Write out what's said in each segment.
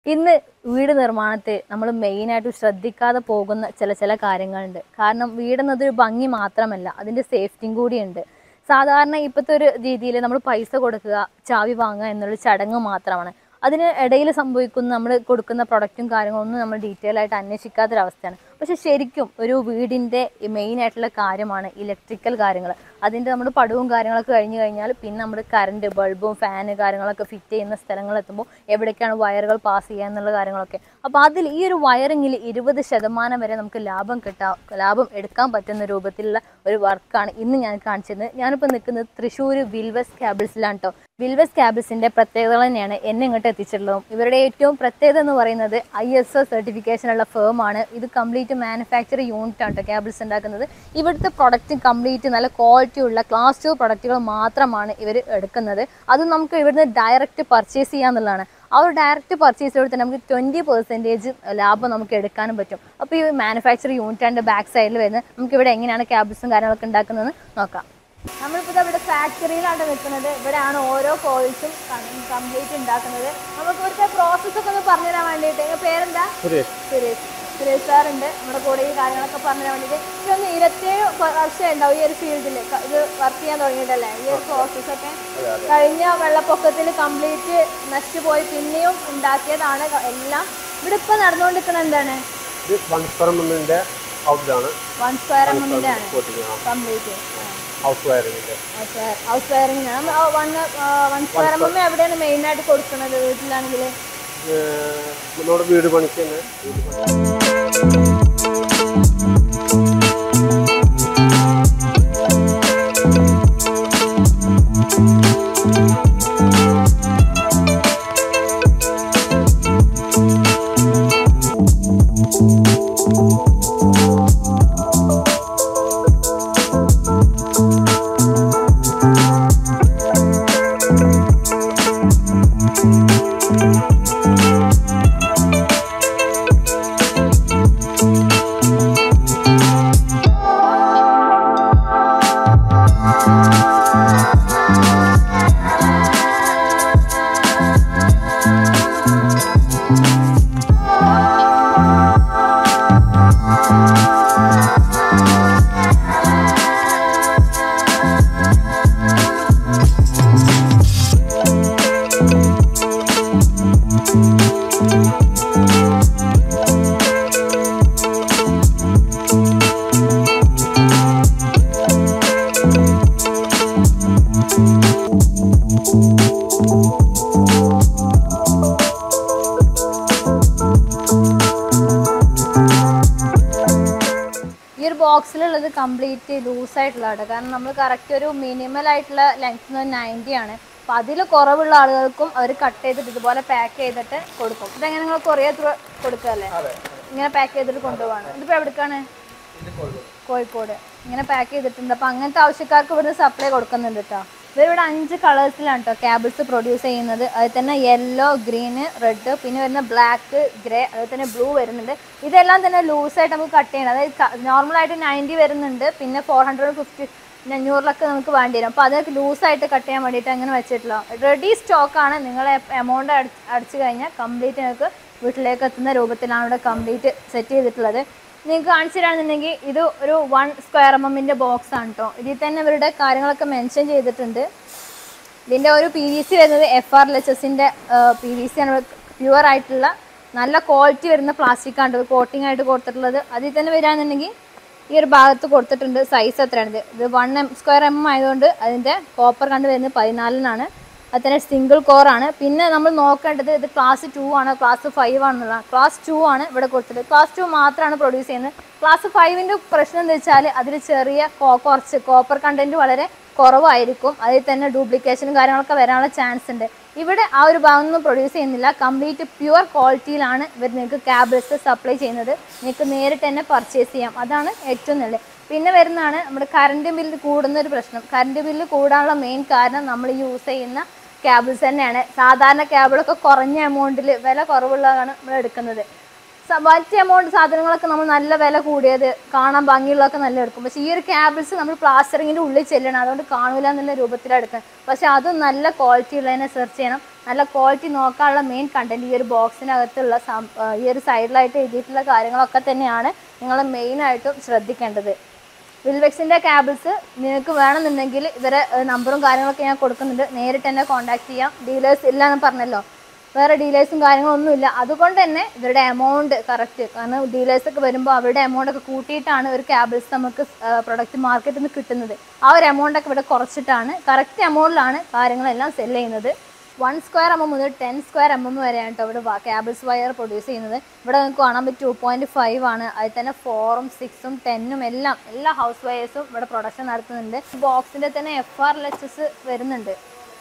ഇന്ന് വീട് നിർമ്മാണത്തിൽ നമ്മൾ മെയിനായിട്ട് ശ്രദ്ധിക്കാതെ പോകുന്ന ചില ചില കാര്യങ്ങളുണ്ട് കാരണം വീടെന്നതൊരു ഭംഗി മാത്രമല്ല അതിൻ്റെ സേഫ്റ്റിയും കൂടിയുണ്ട് സാധാരണ ഇപ്പോഴത്തെ ഒരു രീതിയിൽ നമ്മൾ പൈസ കൊടുക്കുക ചാവി വാങ്ങുക എന്നുള്ള ചടങ്ങ് മാത്രമാണ് അതിന് ഇടയിൽ സംഭവിക്കുന്ന നമ്മൾ കൊടുക്കുന്ന പ്രൊഡക്റ്റും കാര്യങ്ങളൊന്നും നമ്മൾ ഡീറ്റെയിൽ ആയിട്ട് അന്വേഷിക്കാത്തൊരവസ്ഥയാണ് പക്ഷെ ശരിക്കും ഒരു വീടിൻ്റെ മെയിൻ ആയിട്ടുള്ള കാര്യമാണ് ഇലക്ട്രിക്കൽ കാര്യങ്ങൾ അതിൻ്റെ നമ്മൾ പടവും കാര്യങ്ങളൊക്കെ കഴിഞ്ഞ് കഴിഞ്ഞാൽ പിന്നെ നമ്മൾ കറണ്ട് ബൾബും ഫാന് കാര്യങ്ങളൊക്കെ ഫിറ്റ് ചെയ്യുന്ന സ്ഥലങ്ങളെത്തുമ്പോൾ എവിടേക്കാണ് വയറുകൾ പാസ് ചെയ്യുക എന്നുള്ള കാര്യങ്ങളൊക്കെ അപ്പോൾ അതിൽ ഈ ഒരു വയറിങ്ങിൽ ഇരുപത് ശതമാനം വരെ നമുക്ക് ലാഭം കിട്ടാം ലാഭം എടുക്കാൻ പറ്റുന്ന രൂപത്തിലുള്ള ഒരു വർക്കാണ് ഇന്ന് ഞാൻ കാണിച്ചത് ഞാനിപ്പോൾ നിൽക്കുന്നത് തൃശ്ശൂർ വിൽവസ് ക്യാബിൾസിലാണ് കേട്ടോ വിൽവസ് ക്യാബിൾസിൻ്റെ പ്രത്യേകത തന്നെയാണ് എന്നെ ഇങ്ങോട്ട് എത്തിച്ചിട്ടുള്ളതും ഇവരുടെ ഏറ്റവും പ്രത്യേകത എന്ന് പറയുന്നത് ഐ എസ് ഒ സർട്ടിഫിക്കേഷനുള്ള ഫേമാണ് ഇത് കംപ്ലീറ്റ് മാനുഫാക്ചർ യൂണിറ്റ് ആണ് കേട്ടോ ക്യാബിൾസ് ഉണ്ടാക്കുന്നത് ഇവിടുത്തെ പ്രൊഡക്റ്റ് കംപ്ലീറ്റ് നല്ല ക്വാളിറ്റി ഉള്ള ക്ലാസ് ടു പ്രൊഡക്റ്റുകൾ മാത്രമാണ് ഇവർ എടുക്കുന്നത് അത് നമുക്ക് ഇവിടുന്ന് ഡയറക്റ്റ് പർച്ചേസ് ചെയ്യാന്നുള്ളതാണ് ആ ഒരു ഡയറക്റ്റ് പർച്ചേസിലൂടെ തന്നെ നമുക്ക് ട്വൻറ്റി പെർസെൻറ്റേജ് ലാഭം നമുക്ക് എടുക്കാനും പറ്റും അപ്പോൾ ഈ മാനുഫാക്ചർ യൂണിറ്റാൻ്റെ ബാക്ക് സൈഡിൽ വരുന്നത് നമുക്ക് ഇവിടെ എങ്ങനെയാണ് ക്യാബിൾസും കാര്യങ്ങളൊക്കെ ഉണ്ടാക്കുന്നതെന്ന് നോക്കാം നമ്മളിപ്പോൾ ഇവിടെ ഫാക്ടറിയിലാണ് നിൽക്കുന്നത് ഇവിടെയാണ് ഓരോ കോഴ്സും കംപ്ലീറ്റ് ഉണ്ടാക്കുന്നത് നമുക്ക് ഇവിടുത്തെ പ്രോസസ്സ് ഒക്കെ ഒന്ന് പറഞ്ഞു തരാൻ വേണ്ടിയിട്ട് നിങ്ങളുടെ പേരെന്താ സുരേഷ് സുരേഷ് സുരേഷ് സാറുണ്ട് നമ്മുടെ കൂടെ ഈ കാര്യങ്ങളൊക്കെ പറഞ്ഞു തരാൻ വേണ്ടിയിട്ട് ഇതൊന്ന് ഇരുപത്തേഴ് വർഷം ഉണ്ടാവും ഈ ഒരു ഫീൽഡിൽ ഇത് വർക്ക് ചെയ്യാൻ തുടങ്ങിയിട്ടല്ലേ ഈ ഒരു പ്രോസസ്സൊക്കെ കഴിഞ്ഞ വെള്ളപ്പൊക്കത്തിൽ കംപ്ലീറ്റ് നശിച്ചുപോയി പിന്നെയും ഉണ്ടാക്കിയതാണ് എല്ലാം ഇവിടെ ഇപ്പോൾ നടന്നുകൊണ്ടിരിക്കുന്നത് എന്താണ് ഇത് വൺസ്പെറമെന്റിന്റെ ഔട്ടിലാണ് വൺ സ്ക്വയർ എമ്മിൻ്റെ ആണ് കോട്ടിങ് കംപ്ലീറ്റ് ഹൗസ് വയറിങ്ങിന്റെ ഹൗസ് വയറിംഗ് ആണ് വൺ വൺ സ്ക്വയർ എം എവിടെയാണ് മെയിൻ ആയിട്ട് കൊടുക്കുന്നത് വീട്ടിലാണെങ്കിൽ നമ്മുടെ വീട് പണിക്ക് തന്നെ വീട് പണി. ഈ ഒരു ബോക്സിലുള്ളത് കംപ്ലീറ്റ് ലൂസ് ആയിട്ടുള്ളതാണ് കാരണം നമ്മൾ കറക്റ്റ് ഒരു മിനിമൽ ആയിട്ടുള്ള ലെങ്ത് നയൻറ്റി ആണ് അപ്പോൾ അതിൽ കുറവുള്ള ആളുകൾക്കും അവർ കട്ട് ചെയ്തിട്ട് ഇതുപോലെ പാക്ക് ചെയ്തിട്ട് കൊടുക്കും ഇതെങ്ങനെ നിങ്ങൾ കൊറിയർ ത്രൂ കൊടുക്കുകയല്ലേ ഇങ്ങനെ പാക്ക് ചെയ്തിട്ട് കൊണ്ടുപോവാണ് ഇതിപ്പോൾ എവിടേക്കാണ് കോഴിക്കോട് ഇങ്ങനെ പാക്ക് ചെയ്തിട്ടുണ്ട് അപ്പോൾ അങ്ങനത്തെ ആവശ്യക്കാർക്ക് ഇവിടുന്ന് സപ്ലൈ കൊടുക്കുന്നുണ്ട് കേട്ടോ ഇവരിവിടെ അഞ്ച് കളേഴ്സിലാണ് കേട്ടോ ക്യാബിൾസ് പ്രൊഡ്യൂസ് ചെയ്യുന്നത് അതിൽ തന്നെ യെല്ലോ ഗ്രീന് റെഡ് പിന്നെ വരുന്ന ബ്ലാക്ക് ഗ്രേ അതുപോലെ തന്നെ ബ്ലൂ വരുന്നുണ്ട് ഇതെല്ലാം തന്നെ ലൂസായിട്ട് നമുക്ക് കട്ട് ചെയ്യണം അതായത് നോർമലായിട്ട് നയൻറ്റി വരുന്നുണ്ട് പിന്നെ ഫോർ ഹൺഡ്രഡ് ഫിഫ്റ്റി അഞ്ഞൂറിലൊക്കെ നമുക്ക് വേണ്ടി വരും അപ്പോൾ അതൊക്കെ ലൂസായിട്ട് കട്ട് ചെയ്യാൻ വേണ്ടിയിട്ട് അങ്ങനെ വെച്ചിട്ടുള്ള റെഡി സ്റ്റോക്കാണ് നിങ്ങൾ എമൗണ്ട് അടിച്ച് അടിച്ചു കഴിഞ്ഞാൽ കംപ്ലീറ്റ് നിങ്ങൾക്ക് വീട്ടിലേക്ക് എത്തുന്ന രൂപത്തിലാണ് ഇവിടെ കംപ്ലീറ്റ് സെറ്റ് ചെയ്തിട്ടുള്ളത് നിങ്ങൾക്ക് കാണിച്ചു തരാണെന്നുണ്ടെങ്കിൽ ഇത് ഒരു വൺ സ്ക്വയർ എം എമ്മിൻ്റെ ബോക്സ് ആണ് കേട്ടോ ഇതിൽ തന്നെ ഇവരുടെ കാര്യങ്ങളൊക്കെ മെൻഷൻ ചെയ്തിട്ടുണ്ട് ഇതിൻ്റെ ഒരു പി വി സി വരുന്നത് എഫ് ആർ എൽ എച്ച് എസിൻ്റെ പി വി സി ആണ് പ്യുവർ ആയിട്ടുള്ള നല്ല ക്വാളിറ്റി വരുന്ന പ്ലാസ്റ്റിക് ആണ് കോട്ടിംഗ് ആയിട്ട് കൊടുത്തിട്ടുള്ളത് അതിൽ തന്നെ വരികയാണെന്നുണ്ടെങ്കിൽ ഈ ഒരു ഭാഗത്ത് കൊടുത്തിട്ടുണ്ട് സൈസ് എത്രയാണ് ഇത് ഇത് വൺ എം സ്ക്വയർ എം ആയതുകൊണ്ട് അതിൻ്റെ കോപ്പർ കണ്ട് വരുന്നത് പതിനാലിനാണ് അത് തന്നെ സിംഗിൾ കോർ ആണ് പിന്നെ നമ്മൾ നോക്കേണ്ടത് ഇത് ക്ലാസ് ടു ആണ് ക്ലാസ് ഫൈവ് ആണെന്നുള്ള ക്ലാസ് ടു ആണ് ഇവിടെ കൊടുത്തത് ക്ലാസ് ടു മാത്രമാണ് പ്രൊഡ്യൂസ് ചെയ്യുന്നത് ക്ലാസ് ഫൈവിൻ്റെ പ്രശ്നം എന്താ വെച്ചാൽ അതിൽ ചെറിയ കോ- കുറച്ച് കോപ്പർ കണ്ടന്റ് വളരെ കുറവായിരിക്കും അതിൽ തന്നെ ഡ്യൂപ്ലിക്കേഷനും കാര്യങ്ങളൊക്കെ വരാനുള്ള ചാൻസ് ഉണ്ട് ഇവിടെ ആ ഒരു ഭാഗം ഒന്നും പ്രൊഡ്യൂസ് ചെയ്യുന്നില്ല കംപ്ലീറ്റ് പ്യുവർ ക്വാളിറ്റിയിലാണ് ഇവർ നിങ്ങൾക്ക് ക്യാബിൾസ് സപ്ലൈ ചെയ്യുന്നത് നിങ്ങൾക്ക് നേരിട്ട് തന്നെ പർച്ചേസ് ചെയ്യാം അതാണ് ഏറ്റവും നല്ലത് പിന്നെ വരുന്നതാണ് നമ്മുടെ കറണ്ട് ബില്ല് കൂടുന്ന ഒരു പ്രശ്നം കറണ്ട് ബില്ല് കൂടാനുള്ള മെയിൻ കാരണം നമ്മൾ യൂസ് ചെയ്യുന്ന കേബിൾസ് തന്നെയാണ് സാധാരണ കേബിളൊക്കെ കുറഞ്ഞ എമൗണ്ടിൽ വില കുറവുള്ളതാണ് നമ്മൾ എടുക്കുന്നത് സ- മറ്റ് എമൗണ്ട് സാധനങ്ങളൊക്കെ നമ്മൾ നല്ല വില കൂടിയത് കാണാൻ ഭംഗിയുള്ളതൊക്കെ നല്ല എടുക്കും പക്ഷേ ഈ ഒരു ക്യാബിൾസ് നമ്മൾ പ്ലാസ്റ്ററിങ്ങിൻ്റെ ഉള്ളിൽ ചെല്ലണം അതുകൊണ്ട് കാണൂല എന്നുള്ള രൂപത്തിലാണ് എടുക്കുന്നത് പക്ഷേ അതും നല്ല ക്വാളിറ്റി ഉള്ളതിനെ സെർച്ച് ചെയ്യണം നല്ല ക്വാളിറ്റി നോക്കാനുള്ള മെയിൻ കണ്ടന്റ് ഈ ഒരു ബോക്സിനകത്തുള്ള സം- ആ, ഈ ഒരു സൈഡിലായിട്ട് എഴുതിയിട്ടുള്ള കാര്യങ്ങളൊക്കെ തന്നെയാണ് നിങ്ങൾ മെയിനായിട്ടും ശ്രദ്ധിക്കേണ്ടത് വിൽവെക്സിൻ്റെ ക്യാബിൾസ് നിങ്ങൾക്ക് വേണമെന്നുണ്ടെങ്കിൽ ഇവരെ ഏഹ്, നമ്പറും കാര്യങ്ങളൊക്കെ ഞാൻ കൊടുക്കുന്നുണ്ട് നേരിട്ട് തന്നെ കോൺടാക്ട് ചെയ്യാം ഡീലേഴ്സ് ഇല്ല എന്ന് പറഞ്ഞല്ലോ വേറെ ഡീലേഴ്സും കാര്യങ്ങളൊന്നുമില്ല അതുകൊണ്ട് തന്നെ ഇവരുടെ എമൗണ്ട് കറക്റ്റ് കാരണം ഡീലേഴ്സ് ഒക്കെ വരുമ്പോൾ അവരുടെ എമൗണ്ട് ഒക്കെ കൂട്ടിയിട്ടാണ് ഒരു ക്യാബിൾസ് നമുക്ക് പ്രൊഡക്റ്റ് മാർക്കറ്റിൽ നിന്ന് കിട്ടുന്നത് ആ ഒരു എമൗണ്ട് ഒക്കെ ഇവിടെ കുറച്ചിട്ടാണ് കറക്റ്റ് എമൗണ്ടിലാണ് കാര്യങ്ങളെല്ലാം സെല് ചെയ്യുന്നത് വൺ സ്ക്വയർ എം എം മുതൽ ടെൻ സ്ക്വയർ എം എം വരെയാണ് കേട്ടോ ഇവിടെ ക്യാബിൾസ് വയർ പ്രൊഡ്യൂസ് ചെയ്യുന്നത് ഇവിടെ നിങ്ങൾക്ക് കാണാൻ പറ്റും ടു പോയിന്റ് ഫൈവ് ആണ് അതിൽ തന്നെ ഫോറും സിക്സും ടെന്നും എല്ലാം എല്ലാ ഹൗസ് വയേഴ്സും ഇവിടെ പ്രൊഡക്ഷൻ നടത്തുന്നുണ്ട് ബോക്സിന്റെ തന്നെ F R L H S വരുന്നുണ്ട്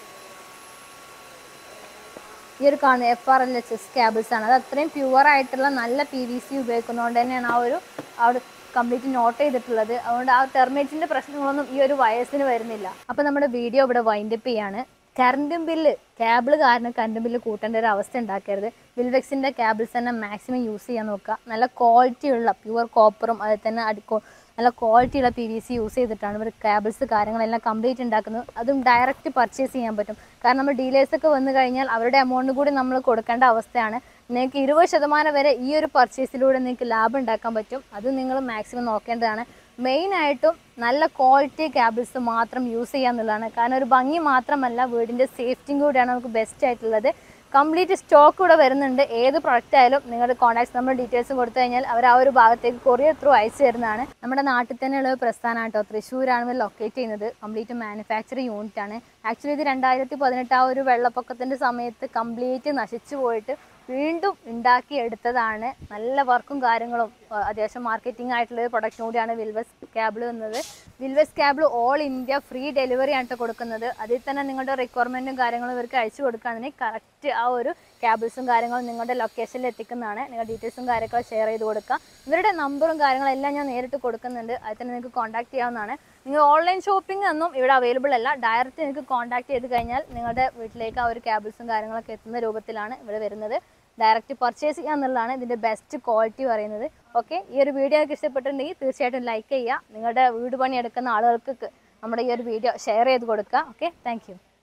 ഈ ഒരു കാണുന്ന F R L H S cables ആണ് അത് അത്രയും പ്യുവർ ആയിട്ടുള്ള നല്ല പി വി സി ഉപയോഗിക്കുന്നതുകൊണ്ട് തന്നെയാണ് ആ ഒരു അവിടെ കംപ്ലീറ്റ് നോട്ട് ചെയ്തിട്ടുള്ളത് അതുകൊണ്ട് ആ ടെർമേറ്റിന്റെ പ്രശ്നങ്ങളൊന്നും ഈ ഒരു വയസ്സിന് വരുന്നില്ല അപ്പോൾ നമ്മുടെ വീഡിയോ ഇവിടെ വൈൻഡപ്പ് ചെയ്യാണ് കറണ്ടും ബില്ല് കേബിൾ കാരണം കറണ്ട് ബില്ല് കൂട്ടേണ്ട ഒരു അവസ്ഥ ഉണ്ടാക്കരുത് വിൽവെക്സിൻ്റെ കേബിൾസ് തന്നെ മാക്സിമം യൂസ് ചെയ്യാൻ നോക്കുക നല്ല ക്വാളിറ്റി ഉള്ള പ്യുവർ കോപ്പറും അതിൽ തന്നെ അടിക്കോ നല്ല ക്വാളിറ്റിയുള്ള പി വി സി യൂസ് ചെയ്തിട്ടാണ് ഇവർ കേബിൾസ് കാര്യങ്ങളെല്ലാം കംപ്ലീറ്റ് ഉണ്ടാക്കുന്നത് അതും ഡയറക്റ്റ് പർച്ചേസ് ചെയ്യാൻ പറ്റും കാരണം നമ്മൾ ഡീലേഴ്സ് ഒക്കെ വന്നു കഴിഞ്ഞാൽ അവരുടെ എമൗണ്ട് കൂടി നമ്മൾ കൊടുക്കേണ്ട അവസ്ഥയാണ് നിങ്ങൾക്ക് ഇരുപത് ശതമാനം വരെ ഈ ഒരു പർച്ചേസിലൂടെ നിങ്ങൾക്ക് ലാഭം ഉണ്ടാക്കാൻ പറ്റും അത് നിങ്ങൾ മാക്സിമം നോക്കേണ്ടതാണ് മെയിനായിട്ടും നല്ല ക്വാളിറ്റി ക്യാബിൾസ് മാത്രം യൂസ് ചെയ്യുക എന്നുള്ളതാണ് കാരണം ഒരു ഭംഗി മാത്രമല്ല വീടിൻ്റെ സേഫ്റ്റിയും കൂടിയാണ് നമുക്ക് ബെസ്റ്റ് ആയിട്ടുള്ളത് കംപ്ലീറ്റ് സ്റ്റോക്ക് ഇവിടെ വരുന്നുണ്ട് ഏത് പ്രൊഡക്റ്റ് ആയാലും നിങ്ങളുടെ കോൺടാക്ട്സ് നമ്പർ ഡീറ്റെയിൽസും കൊടുത്തു കഴിഞ്ഞാൽ അവർ ആ ഒരു ഭാഗത്തേക്ക് കൊറിയർ ത്രൂ അയച്ചു തരുന്നതാണ് നമ്മുടെ നാട്ടിൽ തന്നെയുള്ള ഒരു പ്രസ്ഥാനമാണ് കേട്ടോ തൃശ്ശൂരാണ് ഇവർ ലൊക്കേറ്റ് ചെയ്യുന്നത് കംപ്ലീറ്റ് മാനുഫാക്ചറിങ് യൂണിറ്റ് ആണ് ആക്ച്വലി ഇത് രണ്ടായിരത്തി പതിനെട്ട് ആ ഒരു വെള്ളപ്പൊക്കത്തിൻ്റെ സമയത്ത് കംപ്ലീറ്റ് നശിച്ചു പോയിട്ട് വീണ്ടും ഉണ്ടാക്കി എടുത്തതാണ് നല്ല വർക്കും കാര്യങ്ങളും ആ, അത്യാവശ്യം മാർക്കറ്റിംഗ് ആയിട്ടുള്ള ഒരു പ്രൊഡക്ഷൻ കൂടിയാണ് വിൽവസ് ക്യാബിൾ എന്നത് വിൽവസ് cable all India free delivery ആണ് ട്ടോ കൊടുക്കുന്നത് അതിൽ തന്നെ നിങ്ങളുടെ റിക്വയർമെൻറ്റും കാര്യങ്ങളും ഇവർക്ക് അയച്ചു കൊടുക്കുകയാണെങ്കിൽ കറക്റ്റ് ആ ഒരു ക്യാബിൾസും കാര്യങ്ങളും നിങ്ങളുടെ ലൊക്കേഷനിൽ എത്തിക്കുന്നതാണ് നിങ്ങൾ ഡീറ്റെയിൽസും കാര്യങ്ങളും ഷെയർ ചെയ്ത് കൊടുക്കുക ഇവരുടെ നമ്പറും കാര്യങ്ങളും എല്ലാം ഞാൻ നേരിട്ട് കൊടുക്കുന്നുണ്ട് അതിൽ തന്നെ നിങ്ങൾക്ക് കോൺടാക്ട് ചെയ്യാവുന്നതാണ് നിങ്ങൾ ഓൺലൈൻ ഷോപ്പിംഗ് ഒന്നും ഇവിടെ അവൈലബിൾ അല്ല ഡയറക്റ്റ് നിങ്ങൾക്ക് കോൺടാക്ട് ചെയ്ത് കഴിഞ്ഞാൽ നിങ്ങളുടെ വീട്ടിലേക്ക് ആ ഒരു ക്യാബിൾസും കാര്യങ്ങളൊക്കെ എത്തുന്ന രൂപത്തിലാണ് ഇവിടെ വരുന്നത് ഡയറക്റ്റ് പർച്ചേസ് ചെയ്യുക എന്നുള്ളതാണ് ഇതിൻ്റെ ബെസ്റ്റ് ക്വാളിറ്റി പറയുന്നത് ഓക്കെ ഈ ഒരു വീഡിയോ നിങ്ങൾക്ക് ഇഷ്ടപ്പെട്ടിട്ടുണ്ടെങ്കിൽ തീർച്ചയായിട്ടും ലൈക്ക് ചെയ്യുക നിങ്ങളുടെ വീട് പണി എടുക്കുന്ന ആളുകൾക്ക് നമ്മുടെ ഈ ഒരു വീഡിയോ ഷെയർ ചെയ്ത് കൊടുക്കുക ഓക്കെ താങ്ക്